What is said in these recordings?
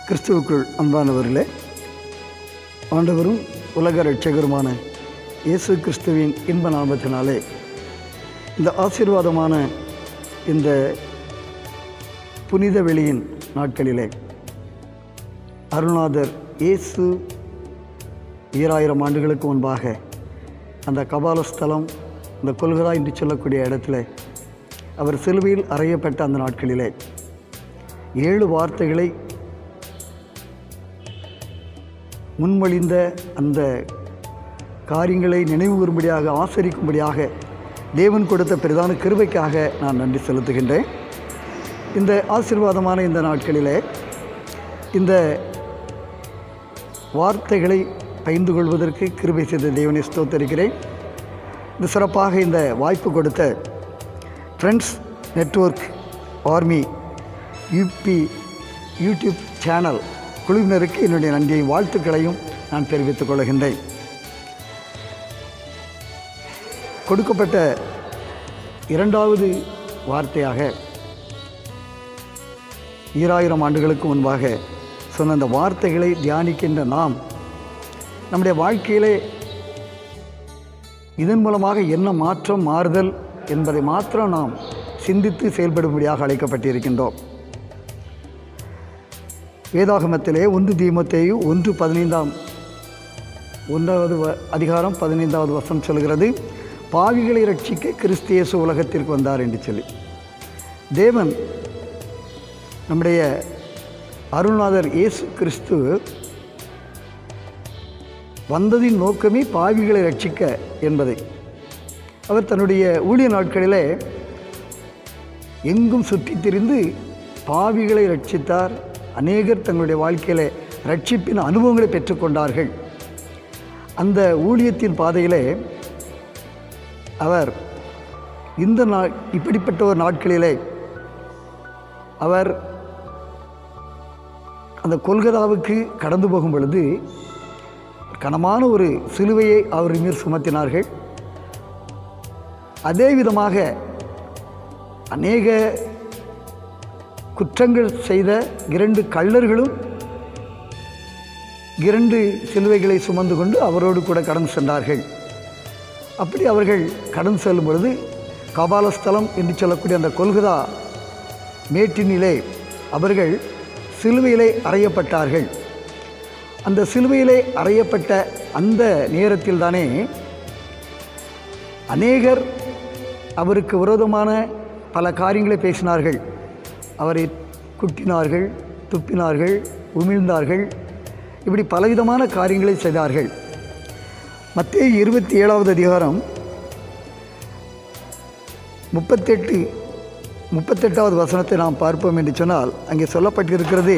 கிறிஸ்துவுக்குள் அன்பானவர்களே ஆண்டவரும் உலக ரட்சகருமான இயேசு கிறிஸ்துவின் இன்ப நாமத்தினாலே இந்த ஆசீர்வாதமான இந்த புனித வெளியின் நாட்களிலே அருள்நாதர் இயேசு ஈராயிரம் ஆண்டுகளுக்கு முன்பாக அந்த கபாலஸ்தலம் இந்த கொல்கரா என்று சொல்லக்கூடிய இடத்துல அவர் சிலுவையில் அறையப்பட்ட அந்த நாட்களிலே ஏழு வார்த்தைகளை முன்மொழிந்த அந்த காரியங்களை நினைவு கூறும்படியாக ஆசரிக்கும்படியாக தேவன் கொடுத்த பிரதான கிருபைக்காக நான் நன்றி செலுத்துகின்றேன் இந்த ஆசீர்வாதமான இந்த நாட்களிலே இந்த வார்த்தைகளை பகிர்ந்து கொள்வதற்கு கிருபை செய்த தேவனை ஸ்தோத்தரிக்கிறேன் இந்த சிறப்பாக இந்த வாய்ப்பு கொடுத்த ஃப்ரெண்ட்ஸ் நெட்வொர்க் ஆர்மி யூபி யூடியூப் சேனல் குழுவினருக்கு என்னுடைய நன்றியை வாழ்த்துக்களையும் நான் தெரிவித்துக் கொள்கின்றேன் கொடுக்கப்பட்ட இரண்டாவது வார்த்தையாக ஈராயிரம் ஆண்டுகளுக்கு முன்பாக சொன்ன அந்த வார்த்தைகளை தியானிக்கின்ற நாம் நம்முடைய வாழ்க்கையிலே இதன் மூலமாக என்ன மாற்றம் மாறுதல் என்பதை மாத்திரம் நாம் சிந்தித்து செயல்படும்படியாக அழைக்கப்பட்டிருக்கின்றோம் வேதாகமத்திலே ஒன்று தீமத்தேயு ஒன்று பதினைந்தாம் ஒன்றாவது வ அதிகாரம் பதினைந்தாவது வசனம் சொல்கிறது பாவிகளை ரட்சிக்க கிறிஸ்தியேசு உலகத்திற்கு வந்தார் என்று சொல்லி தேவன் நம்முடைய அருள்நாதர் இயேசு கிறிஸ்து வந்ததின் நோக்கமே பாவிகளை ரட்சிக்க என்பதை அவர் தன்னுடைய ஊழிய நாட்களிலே எங்கும் சுற்றித் திரிந்து பாவிகளை ரட்சித்தார் அநேகர் தங்களுடைய வாழ்க்கையில் ரட்சிப்பின் அனுபவங்களை பெற்றுக்கொண்டார்கள் அந்த ஊழியத்தின் பாதையிலே அவர் இந்த நா இப்படிப்பட்ட ஒரு நாட்களிலே அவர் அந்த கொல்கதாவுக்கு கடந்து போகும் பொழுது கனமான ஒரு சிலுவையை அவர் மீது சுமத்தினார்கள் அதே விதமாக அநேக குற்றங்கள் செய்த இரண்டு கள்ளர்களும் இரண்டு சிலுவைகளை சுமந்து கொண்டு அவரோடு கூட கடந்து சென்றார்கள் அப்படி அவர்கள் கடந்து செல்லும் பொழுது கபாலஸ்தலம் என்று சொல்லக்கூடிய அந்த கொல்கதா மேட்டினிலே அவர்கள் சிலுவையிலே அறையப்பட்டார்கள் அந்த சிலுவையிலே அறையப்பட்ட அந்த நேரத்தில் தானே அநேகர் அவருக்கு விரோதமான பல காரியங்களை பேசினார்கள் அவரை குட்டினார்கள் துப்பினார்கள் உமிழ்ந்தார்கள் இப்படி பலவிதமான காரியங்களை செய்தார்கள் மத்திய இருபத்தி ஏழாவது அதிகாரம் முப்பத்தெட்டு முப்பத்தெட்டாவது வசனத்தை நாம் பார்ப்போம் என்று சொன்னால் அங்கே சொல்லப்பட்டிருக்கிறது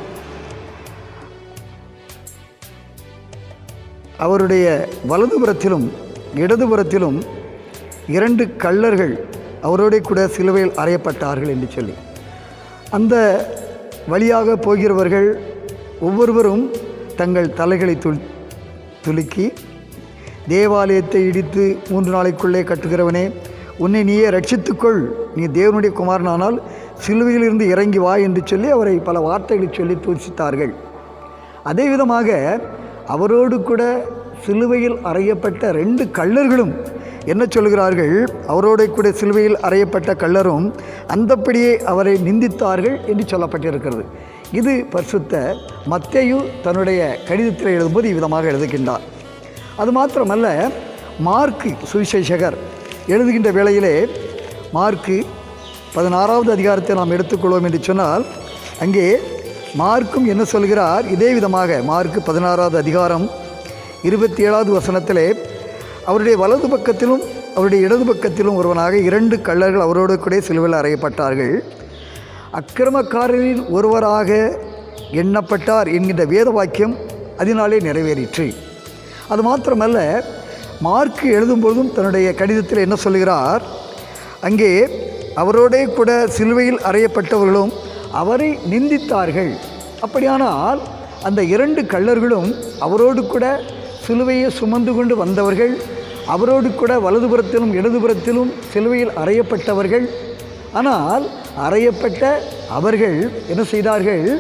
அவருடைய வலதுபுறத்திலும் இடதுபுறத்திலும் இரண்டு கள்ளர்கள் அவரோட கூட சிலுவையில் அறையப்பட்டார்கள் என்று சொல்லி அந்த வழியாக போகிறவர்கள் ஒவ்வொருவரும் தங்கள் தலைகளை துள் துலுக்கி தேவாலயத்தை இடித்து மூன்று நாளைக்குள்ளே கட்டுகிறவனே உன்னை நீயே ரட்சித்துக்கொள் நீ தேவனுடைய குமாரனானால் சிலுவையிலிருந்து இறங்கி வா என்று சொல்லி அவரை பல வார்த்தைகளை சொல்லி தூசித்தார்கள் அதே விதமாக அவரோடு கூட சிலுவையில் அறையப்பட்ட ரெண்டு கள்ளர்களும் என்ன சொல்கிறார்கள் அவரோட கூட சிலுவையில் அறையப்பட்ட கள்ளரும் அந்தப்படியே அவரை நிந்தித்தார்கள் என்று சொல்லப்பட்டிருக்கிறது இது பரிசுத்த மத்தேயு தன்னுடைய கடிதத்தில் எழுதும்போது இவ்விதமாக எழுதுகின்றார் அது மாத்திரமல்ல மார்க்கு சுவிசேஷகர் எழுதுகின்ற வேளையிலே மார்க்கு பதினாறாவது அதிகாரத்தை நாம் எடுத்துக்கொள்வோம் என்று சொன்னால் அங்கே மார்க்கும் என்ன சொல்கிறார் இதே விதமாக மார்க்கு பதினாறாவது அதிகாரம் இருபத்தி ஏழாவது வசனத்திலே அவருடைய வலது பக்கத்திலும் அவருடைய இடது பக்கத்திலும் ஒருவனாக இரண்டு கள்ளர்கள் அவரோடு கூட சிலுவையில் அறையப்பட்டார்கள் அக்கிரமக்காரரில் ஒருவராக எண்ணப்பட்டார் என்கின்ற வேத வாக்கியம் அதனாலே நிறைவேறிற்று அது மாத்திரமல்ல மார்க்கு எழுதும்பொழுதும் தன்னுடைய கடிதத்தில் என்ன சொல்கிறார் அங்கே அவரோடே கூட சிலுவையில் அறையப்பட்டவர்களும் அவரை நிந்தித்தார்கள் அப்படியானால் அந்த இரண்டு கள்ளர்களும் அவரோடு கூட சிலுவையை சுமந்து கொண்டு வந்தவர்கள் அவரோடு கூட வலதுபுறத்திலும் இடதுபுறத்திலும் சிலுவையில் அறையப்பட்டவர்கள் ஆனால் அறையப்பட்ட அவர்கள் என்ன செய்தார்கள்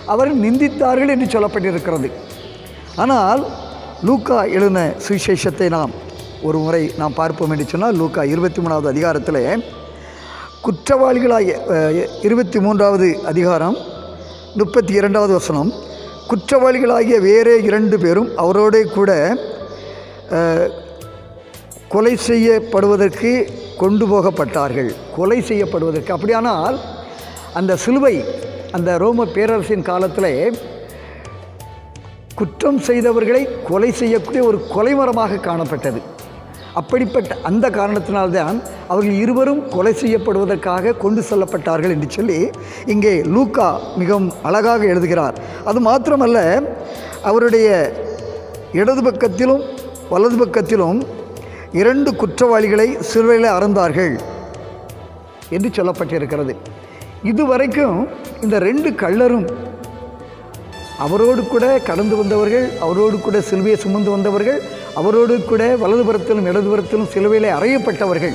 அவர்கள் நிந்தித்தார்கள் என்று சொல்லப்பட்டிருக்கிறது ஆனால் லூக்கா எழுதின சுவிசேஷத்தை நாம் ஒரு முறை நாம் பார்ப்போம் என்று சொன்னால் லூக்கா இருபத்தி மூணாவது அதிகாரத்தில் குற்றவாளிகளாகிய அஹ், இருபத்தி மூன்றாவது அதிகாரம் முப்பத்தி இரண்டாவது வசனம் குற்றவாளிகளாகிய வேறே இரண்டு பேரும் அவரோடே கூட அஹ், கொலை செய்யப்படுவதற்கு கொண்டு போகப்பட்டார்கள் கொலை செய்யப்படுவதற்கு அப்படியானால் அந்த சிலுவை அந்த ரோம பேரரசின் காலத்தில் குற்றம் செய்தவர்களை கொலை செய்யக்கூடிய ஒரு கொலைமரமாக காணப்பட்டது அப்படிப்பட்ட அந்த காரணத்தினால்தான் அவர்கள் இருவரும் கொலை செய்யப்படுவதற்காக கொண்டு செல்லப்பட்டார்கள் என்று சொல்லி இங்கே லூக்கா மிகவும் அழகாக எழுதுகிறார் அது மாத்திரமல்ல அவருடைய இடது பக்கத்திலும் வலது பக்கத்திலும் இரண்டு குற்றவாளிகளை சிலுவையில் அறந்தார்கள் என்று சொல்லப்பட்டிருக்கிறது இதுவரைக்கும் இந்த ரெண்டு கள்ளரும் அவரோடு கூட கடந்து வந்தவர்கள் அவரோடு கூட சிலுவையை சுமந்து வந்தவர்கள் அவரோடு கூட வலதுபுறத்திலும் இடதுபுறத்திலும் சிலுவையிலே அறையப்பட்டவர்கள்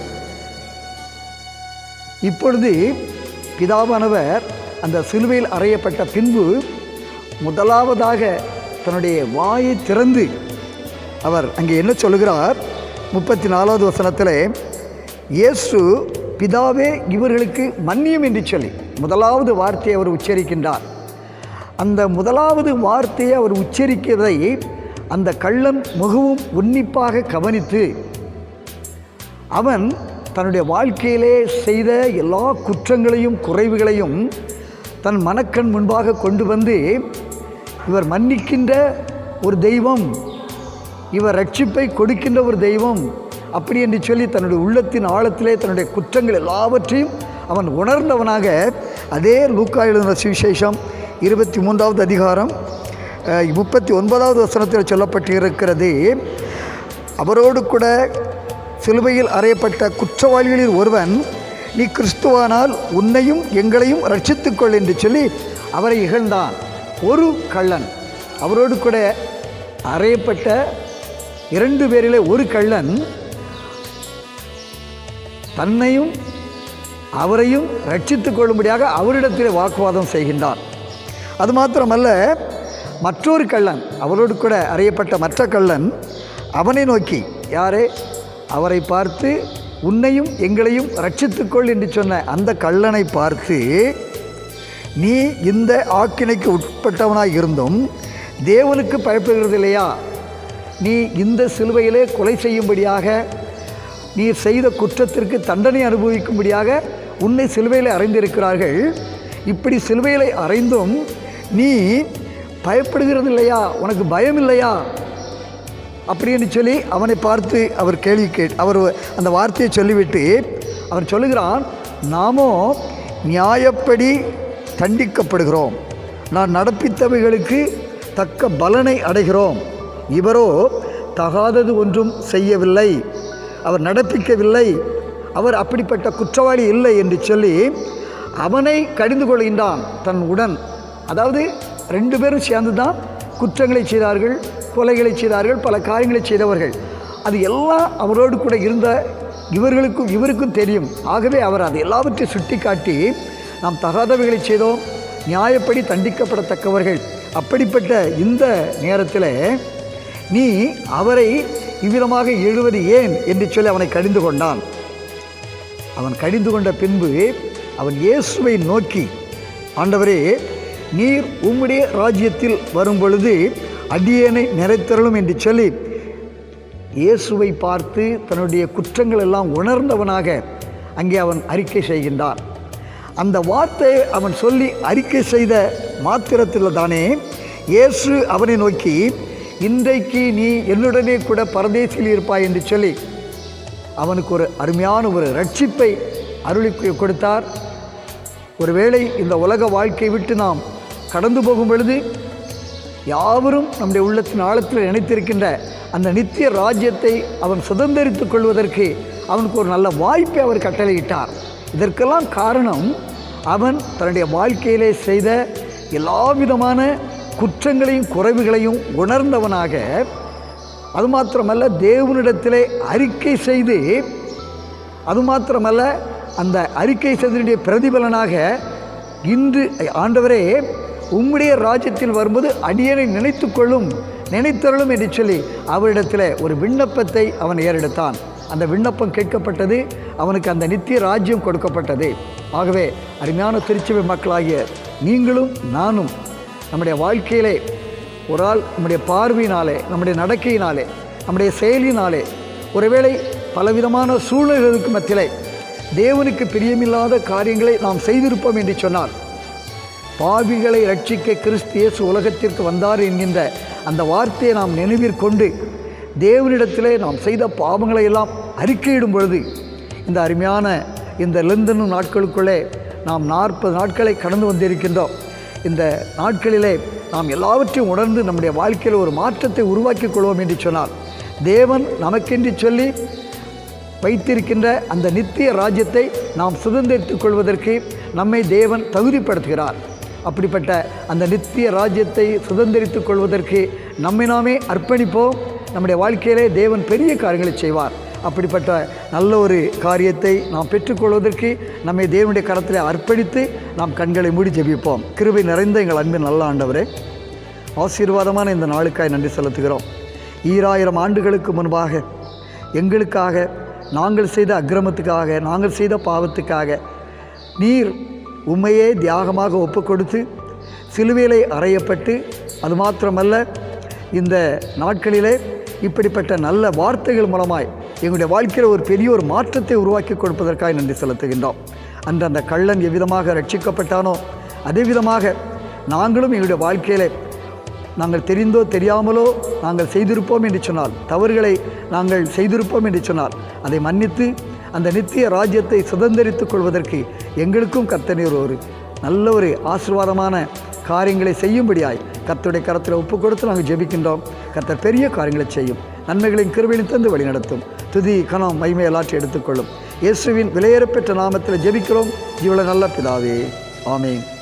இப்பொழுது பிதாவானவர் அந்த சிலுவையில் அறையப்பட்ட பின்பு முதலாவதாக தன்னுடைய வாயை திறந்து அவர் அங்கே என்ன சொல்லுகிறார் முப்பத்தி நாலாவது வசனத்தில் இயேசு பிதாவே இவர்களுக்கு மன்னியும் என்று சொல்லி முதலாவது வார்த்தையை அவர் உச்சரிக்கின்றார் அந்த முதலாவது வார்த்தையை அவர் உச்சரிக்கிறதை அந்த கள்ளன் மிகவும் உன்னிப்பாக கவனித்து அவன் தன்னுடைய வாழ்க்கையிலே செய்த எல்லா குற்றங்களையும் குறைவுகளையும் தன் மனக்கண் முன்பாக கொண்டு வந்து இவர் மன்னிக்கின்ற ஒரு தெய்வம் இவர் ரட்சிப்பை கொடுக்கின்ற ஒரு தெய்வம் அப்படி என்று சொல்லி தன்னுடைய உள்ளத்தின் ஆழத்திலே தன்னுடைய குற்றங்கள் எல்லாவற்றையும் அவன் உணர்ந்தவனாக அதே லூக்கா எழுதின சுவிசேஷம் இருபத்தி மூன்றாவது அதிகாரம் அஹ், முப்பத்தி ஒன்பதாவது வசனத்தில் சொல்லப்பட்டிருக்கிறது அவரோடு கூட சிலுவையில் அறையப்பட்ட குற்றவாளிகளில் ஒருவன் நீ கிறிஸ்துவானால் உன்னையும் எங்களையும் ரட்சித்துக்கொள் என்று சொல்லி அவரை இகழ்ந்தான் ஒரு கள்ளன் அவரோடு கூட அறையப்பட்ட இரண்டு பேரிலே ஒரு கள்ளன் தன்னையும் அவரையும் ரட்சித்துக் கொள்ளும்படியாக அவரிடத்தில் வாக்குவாதம் செய்கின்றான் அது மாத்திரமல்ல மற்றொரு கள்ளன் அவரோடு கூட அறியப்பட்ட மற்ற கள்ளன் அவனை நோக்கி யாரே அவரை பார்த்து உன்னையும் எங்களையும் ரட்சித்துக்கொள் என்று சொன்ன அந்த கள்ளனை பார்த்து நீ இந்த ஆக்கினைக்கு உட்பட்டவனாய் இருந்தும் தேவனுக்கு பயப்படுகிறது இல்லையா நீ இந்த சிலுவையிலே கொலை செய்யும்படியாக நீ செய்த குற்றத்திற்கு தண்டனை அனுபவிக்கும்படியாக உன்னை சிலுவையில் அறைந்திருக்கிறார்கள் இப்படி சிலுவையிலே அறைந்தும் நீ பயப்படுகிறது இல்லையா உனக்கு பயம் இல்லையா அப்படின்னு சொல்லி அவனை பார்த்து அவர் கேள்வி கே அவர் அந்த வார்த்தையை சொல்லிவிட்டு அவர் சொல்லுகிறான் நாமோ நியாயப்படி தண்டிக்கப்படுகிறோம் நான் நடப்பித்தவைகளுக்கு தக்க பலனை அடைகிறோம் இவரோ தகாதது ஒன்றும் செய்யவில்லை அவர் நடப்பிக்கவில்லை அவர் அப்படிப்பட்ட குற்றவாளி இல்லை என்று சொல்லி அவனை கடிந்து கொள்கின்றான் தன் உடன் அதாவது ரெண்டு பேரும் சேர்ந்து தான் குற்றங்களை செய்தார்கள் கொலைகளை செய்தார்கள் பல காரியங்களை செய்தவர்கள் அது எல்லாம் அவரோடு கூட இருந்த இவர்களுக்கும் இவருக்கும் தெரியும் ஆகவே அவர் அது எல்லாவற்றையும் சுட்டி காட்டி நாம் தகாதவைகளை செய்தோம் நியாயப்படி தண்டிக்கப்படத்தக்கவர்கள் அப்படிப்பட்ட இந்த நேரத்தில் நீ அவரை இவ்விதமாக எழுவது ஏன் என்று சொல்லி அவனை கடிந்து கொண்டான் அவன் கடிந்து கொண்ட பின்பு அவன் இயேசுவை நோக்கி ஆண்டவரே நீர் உம்முடைய ராஜ்யத்தில் வரும் பொழுது அடியேனை நிறைத்தரலும் என்று சொல்லி இயேசுவை பார்த்து தன்னுடைய குற்றங்கள் எல்லாம் உணர்ந்தவனாக அங்கே அவன் அறிக்கை செய்கின்றான் அந்த வார்த்தை அவன் சொல்லி அறிக்கை செய்த மாத்திரத்தில் தானே இயேசு அவனை நோக்கி இன்றைக்கு நீ என்னுடனே கூட பரதேசில் இருப்பாய் என்று சொல்லி அவனுக்கு ஒரு அருமையான ஒரு ரட்சிப்பை அருளி கொடுத்தார் ஒருவேளை இந்த உலக வாழ்க்கை விட்டு நாம் கடந்து போகும் பொழுது யாவரும் நம்முடைய உள்ளத்தின் ஆழத்தில் நினைத்திருக்கின்ற அந்த நித்திய ராஜ்யத்தை அவன் சுதந்திரித்துக் கொள்வதற்கு அவனுக்கு ஒரு நல்ல வாய்ப்பை அவர் கட்டளையிட்டார் இதற்கெல்லாம் காரணம் அவன் தன்னுடைய வாழ்க்கையிலே செய்த எல்லா விதமான குற்றங்களையும் குறைவுகளையும் உணர்ந்தவனாக அது மாத்திரமல்ல தேவனிடத்திலே அறிக்கை செய்து அது மாத்திரமல்ல அந்த அறிக்கை செய்தனுடைய பிரதிபலனாக இன்று ஆண்டவரே உம்முடைய ராஜ்யத்தில் வரும்போது அடியனை நினைத்துக் கொள்ளும் நினைத்தருளும் என்று சொல்லி அவரிடத்தில் ஒரு விண்ணப்பத்தை அவன் ஏறெடுத்தான் அந்த விண்ணப்பம் கேட்கப்பட்டது அவனுக்கு அந்த நித்திய ராஜ்யம் கொடுக்கப்பட்டது ஆகவே அருமையான திருச்சபை மக்களாகிய நீங்களும் நானும் நம்முடைய வாழ்க்கையிலே ஒரு ஆள் நம்முடைய பார்வையினாலே நம்முடைய நடக்கையினாலே நம்முடைய செயலினாலே ஒருவேளை பலவிதமான சூழ்நிலைகளுக்கு மத்தியிலே தேவனுக்கு பிரியமில்லாத காரியங்களை நாம் செய்திருப்போம் என்று சொன்னால் பாவிகளை ரட்சிக்க கிறிஸ்து இயேசு உலகத்திற்கு வந்தார் என்கின்ற அந்த வார்த்தையை நாம் நினைவிற்கொண்டு தேவனிடத்திலே நாம் செய்த பாவங்களை எல்லாம் அறிக்கையிடும் பொழுது இந்த அருமையான இந்த லெந்தனு நாட்களுக்குள்ளே நாம் நாற்பது நாட்களை கடந்து வந்திருக்கின்றோம் இந்த நாட்களிலே நாம் எல்லாவற்றையும் உணர்ந்து நம்முடைய வாழ்க்கையில் ஒரு மாற்றத்தை உருவாக்கிக் கொள்வோம் என்று சொன்னால் தேவன் நமக்கென்று சொல்லி வைத்திருக்கின்ற அந்த நித்திய ராஜ்யத்தை நாம் சுதந்திரித்துக் கொள்வதற்கு நம்மை தேவன் தகுதிப்படுத்துகிறார் அப்படிப்பட்ட அந்த நித்திய ராஜ்யத்தை சுதந்திரித்துக் கொள்வதற்கு நம்மை நாமே அர்ப்பணிப்போம் நம்முடைய வாழ்க்கையிலே தேவன் பெரிய காரியங்களை செய்வார் அப்படிப்பட்ட நல்ல ஒரு காரியத்தை நாம் பெற்றுக்கொள்வதற்கு நம்மை தேவனுடைய கரத்தில் அர்ப்பணித்து நாம் கண்களை மூடி ஜெபிப்போம் கிருபை நிறைந்த எங்கள் அன்பின் நல்ல ஆண்டவரே ஆசீர்வாதமான இந்த நாளுக்காய் நன்றி செலுத்துகிறோம் ஈராயிரம் ஆண்டுகளுக்கு முன்பாக எங்களுக்காக நாங்கள் செய்த அக்கிரமத்துக்காக நாங்கள் செய்த பாவத்துக்காக நீர் உண்மையே தியாகமாக ஒப்பு கொடுத்து சிலுவையிலே அறையப்பட்டு அது மாத்திரமல்ல இந்த நாட்களிலே இப்படிப்பட்ட நல்ல வார்த்தைகள் மூலமாய் எங்களுடைய வாழ்க்கையில் ஒரு பெரிய ஒரு மாற்றத்தை உருவாக்கி கொடுப்பதற்காக நன்றி செலுத்துகின்றோம் அன்று அந்த கள்ளன் எவ்விதமாக ரட்சிக்கப்பட்டானோ அதே விதமாக நாங்களும் எங்களுடைய வாழ்க்கையிலே நாங்கள் தெரிந்தோ தெரியாமலோ நாங்கள் செய்திருப்போம் என்று சொன்னால் தவறுகளை நாங்கள் செய்திருப்போம் என்று சொன்னால் அதை மன்னித்து அந்த நித்திய ராஜ்யத்தை சுதந்திரித்துக் கொள்வதற்கு எங்களுக்கும் கர்த்தனீர் ஒரு நல்ல ஒரு ஆசீர்வாதமான காரியங்களை செய்யும்படியாய் கர்த்தருடைய கரத்தில் ஒப்பு கொடுத்து நாங்கள் ஜெபிக்கின்றோம் கர்த்தர் பெரிய காரியங்களை செய்யும் நன்மைகளின் கிருபையில் தந்து வழிநடத்தும் துதி கணம் மைமை எல்லாற்றை எடுத்துக்கொள்ளும் இயேசுவின் விலையேறப்பெற்ற நாமத்தில் ஜெபிக்கிறோம் இவ்வளவு நல்ல பிதாவே ஆமென்